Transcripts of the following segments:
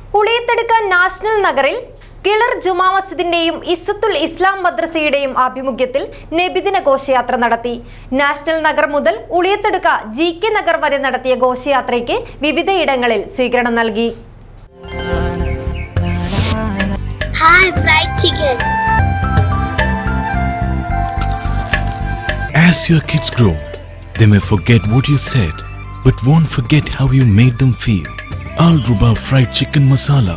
ഉളിയത്തെടുക്ക national നഗറിൽ കിളർ ജുമാ മസ്ജിദിന്റെയും ഇസത്തുൽ ഇസ്ലാം മദ്രസയുടെയും ആഭിമുഖ്യത്തിൽ നബിദിന ഘോഷയാത്ര നടത്തി നാഷണൽ നഗർ മുതൽ ഉളിയത്തെടുക്ക ജി കെ നഗർ വരെ നടത്തിയ ഘോഷയാത്രയ്ക്ക് വിവിധയിടങ്ങളിൽ സ്വീകരണം നൽകി Hi, fried chicken. As your kids grow, they may forget what you said, but won't forget how you made them feel. Al Ruba Fried Chicken Masala.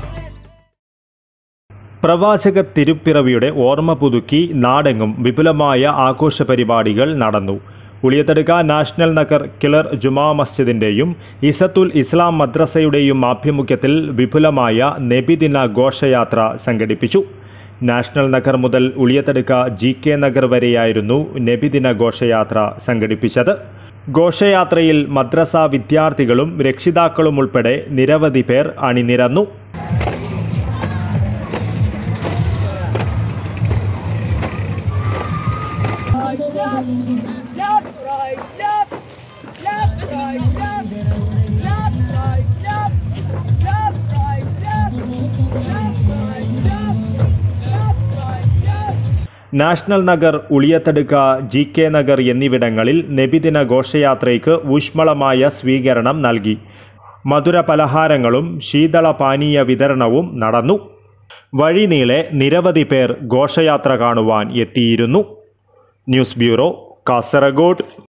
പ്രവാചക തിരുപ്പിറവിയുടെ ഓർമ്മ പുതുക്കി നാടെങ്ങും വിപുലമായ ആഘോഷ പരിപാടികൾ നടന്നു ഉളിയത്തടുക്ക നാഷണൽ നഗർ കിളർ ജുമാ മസ്ജിദിൻ്റെയും ഇസത്തുൽ ഇസ്ലാം മദ്രസയുടെയും ആഭിമുഖ്യത്തിൽ വിപുലമായ നബിദിന ഘോഷയാത്ര സംഘടിപ്പിച്ചു നാഷണൽ നഗർ മുതൽ ഉളിയത്തടുക്ക ജി കെ നഗർ വരെയായിരുന്നു നബിദിന ഘോഷയാത്ര സംഘടിപ്പിച്ചത് ഘോഷയാത്രയിൽ മദ്രസ വിദ്യാർത്ഥികളും രക്ഷിതാക്കളും ഉൾപ്പെടെ നിരവധി പേർ അണിനിരന്നു left, right, left, left, right, left, left, right, left, left, right, left, left, right, left, left, right, left. National Nagar Uliyathaduka G K Nagar എന്നിവിടങ്ങളിൽ നബിദിന ഘോഷയാത്രയ്ക്ക് ഊഷ്മളമായ സ്വീകരണം നൽകി മധുര പലഹാരങ്ങളും ശീതള പാനീയ വിതരണവും നടന്നു വഴിനീളെ നിരവധി പേർ ഘോഷയാത്ര കാണുവാൻ എത്തിയിരുന്നു ന്യൂസ് ബ്യൂറോ കാസർഗോഡ്